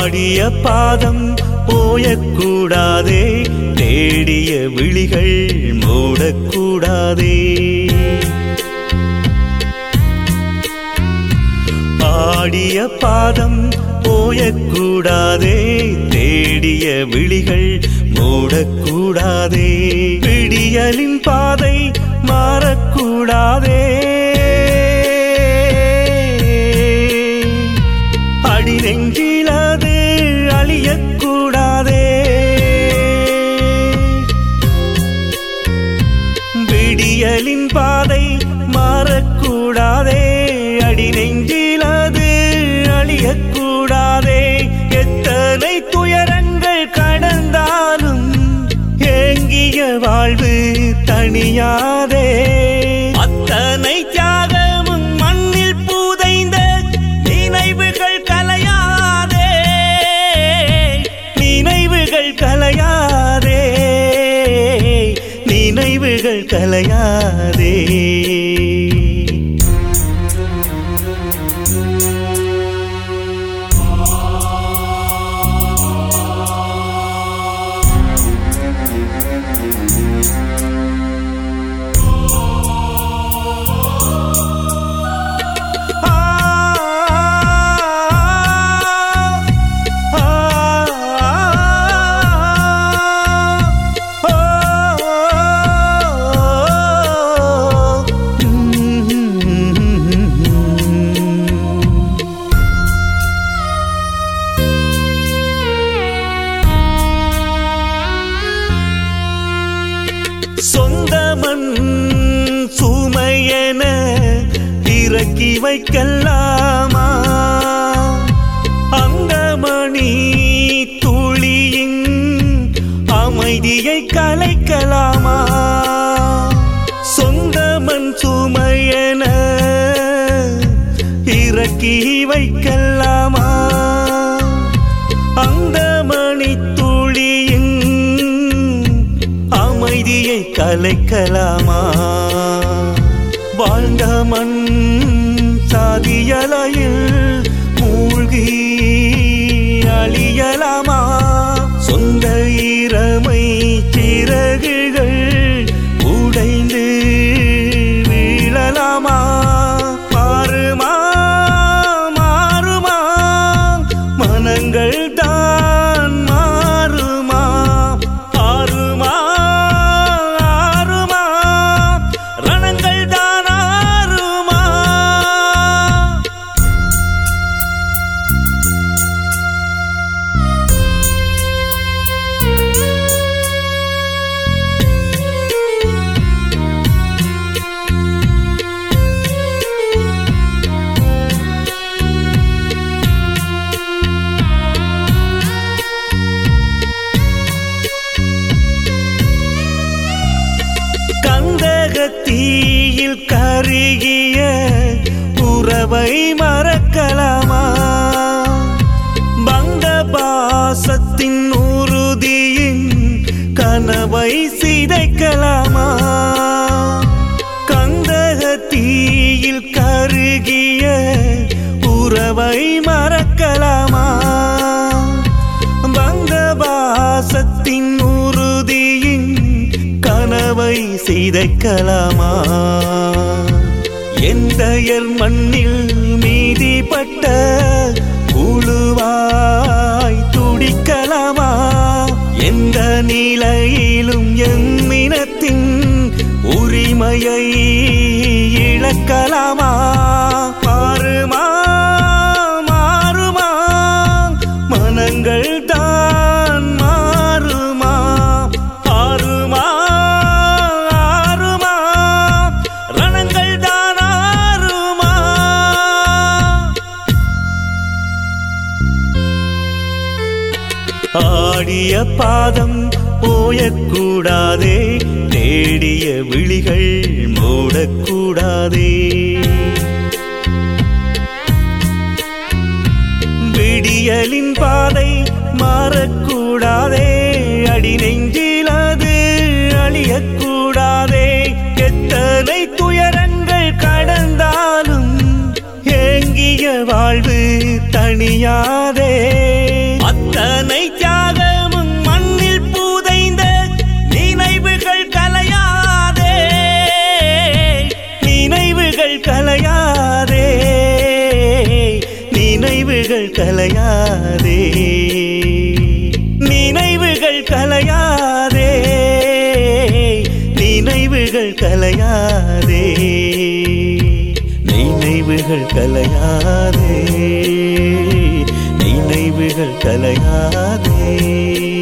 ஆடிய பாதம் போயக்கூடாதே தேடிய விழிகள் மூடக்கூடாதே ஆடிய பாதம் போயக்கூடாதே தேடிய விழிகள் மூடக்கூடாதே விடியலின் பாதை மாறக்கூடாதே அடி நெஞ்சிலது அழியக்கூடாதே விடியலின் பாதை மாறக்கூடாதே அடி நெஞ்சிலது அழியக்கூடாதே எத்தனை துயரங்கள் கடந்தாலும் ஏங்கிய வாழ்வு தணியாதே அத்தனை தியாகமும் மண்ணில் புதைந்த நினைவுகள் கலையாதே நினைவுகள் கலையாதே நினைவுகள் கலையாதே சொந்த மண் சுமையென இறக்கி வைக்கலாமா அந்த மணி துளியின் அமைதியை கலைக்கலாமா சொந்த மண் சுமையென இறக்கி வைக்கலாமா அந்த மணி துளியின் அமைதியை கலைக்கலாமா வாழ்ந்த மண் சாதியலையில் மூழ்கி அழியலாமா சொந்த ஈரமை சிறகுகள் உடைந்து வீழலாமா மாறுமா மாறுமா மனங்கள் தான் மாறுமா ஆறுமா ஆறுமா ரணங்கள் தான் ஆறுமா கந்தகத்தீயில் கருகிய உறவை மறக்கலாமா பந்த பாசத்தின் உறுதியின் கனவை சிதைக்கலாமா கந்தகத்தீயில் கருகிய உறவை மறக்கலாமா பந்த பாசத்தின் உறுதியின் கனவை சிதைக்கலாமா எந்த மண்ணில் மீதிப்பட்ட உழுவாய் துடிக்கலாமா எந்த நிலையிலும் எம்மினத்தின் உரிமையை இழக்கலாமா மாறுமா மாறுமா மனங்கள் தான் மாறுமா ஆறுமா ஆறுமா ரணங்கள் தான் ஆறுமா ஆடிய பாதம் போயக்கூடாதே தேடிய விழிகள் மூடக்கூடாதே விடியலின் பாதை மாறக்கூடாதே அடி நெஞ்சில் அது அழியக்கூடாதே எத்தனை துயரங்கள் கடந்தாலும் ஏங்கிய வாழ்வு தணியாதே கலையாதே நினைவுகள் கலையாதே நினைவுகள் கலையாதே நினைவுகள் கலையாதே நினைவுகள் கலையாதே